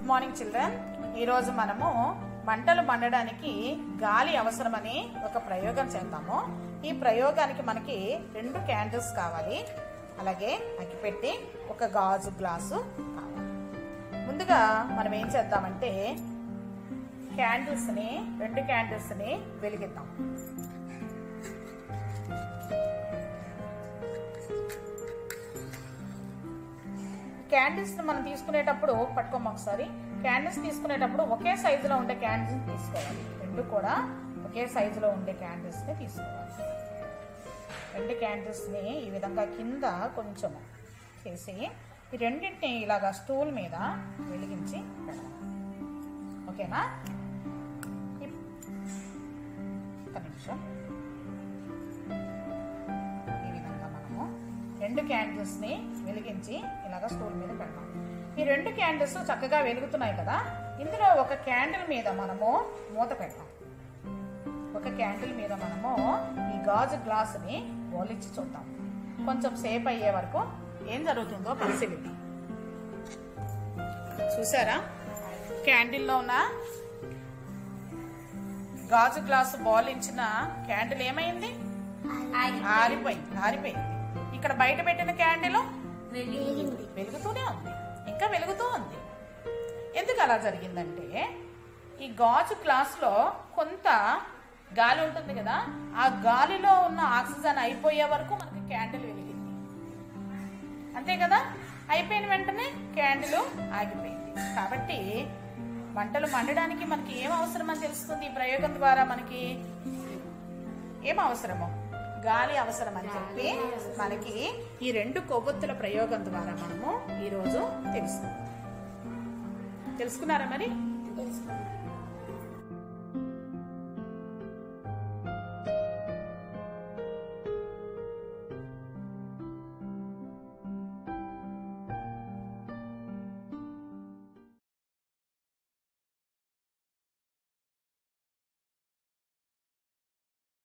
morning children ఈరోజు మనము మంటలు మండడానికి గాలి అవసరమని ఒక ప్రయోగం చేద్దాము ఈ ప్రయోగానికి మనకి రెండు క్యాండిల్స్ కావాలి అలాగే అగ్గిపెట్టి ఒక గాజు గ్లాసు కావాలి ముందుగా మనం ఏం చేద్దామంటే క్యాండిల్స్ ని రెండు క్యాండిల్స్ ని వెలిగిద్దాం క్యాండిల్స్ మనం తీసుకునేటప్పుడు పట్టుకోమ ఒకసారి క్యాండిల్స్ తీసుకునేటప్పుడు ఒకే సైజులో ఉండే క్యాండిల్స్ తీసుకోవాలి రెండు కూడా ఒకే సైజులో ఉండే క్యాండిల్స్ ని తీసుకోవాలి రెండు క్యాండిల్స్ ని ఈ విధంగా కింద కొంచెం చేసి ఈ రెండింటిని ఇలాగా స్టూల్ మీద వెలిగించి పెడదాం ఓకేనా ఇప్- ఒక్క నిమిషం ఈ విధంగా మనము రెండు క్యాండిల్స్ ని వెలిగించి ఇలాగ స్టూల్ మీద పెడతాం ఈ రెండు క్యాండిల్స్ చక్కగా వెలుగుతున్నాయి కదా ఇందులో ఒక క్యాండిల్ మీద మనము మూత పెడతాం ఒక క్యాండిల్ మీద మనము ఈ గాజు గ్లాస్ ని ఓలించి చూద్దాం కొంచెం సేపు అయ్యే వరకు ఏం జరుగుతుందో పరిశీలిద్దాం చూసారా క్యాండిల్లో ఉన్న గాజు గ్లాసు బోలించిన క్యాండిల్ ఏమైంది ఆరిపోయింది ఆరిపోయింది ఇక్కడ బయట పెట్టిన క్యాండిల్ వెలిగింది వెలుగుతూనే ఉంది ఇంకా వెలుగుతూ ఉంది ఎందుకు అలా జరిగిందంటే ఈ గాజు గ్లాస్ లో కొంత గాలి ఉంటుంది కదా ఆ గాలిలో ఉన్న ఆక్సిజన్ అయిపోయే వరకు మనకి క్యాండిల్ వెలిగింది అంతే కదా అయిపోయిన వెంటనే క్యాండిల్ ఆగిపోయింది కాబట్టి మంటలు మండడానికి మనకి ఏం అవసరం అని తెలుస్తుంది ఈ ప్రయోగం ద్వారా మనకి ఏం అవసరమో గాలి అవసరం అని చెప్పి మనకి ఈ రెండు కొవ్వొత్తుల ప్రయోగం ద్వారా మనము ఈ రోజు తెలుసుకున్నాం తెలుసుకున్నారా మరి తెలుసుకున్నాం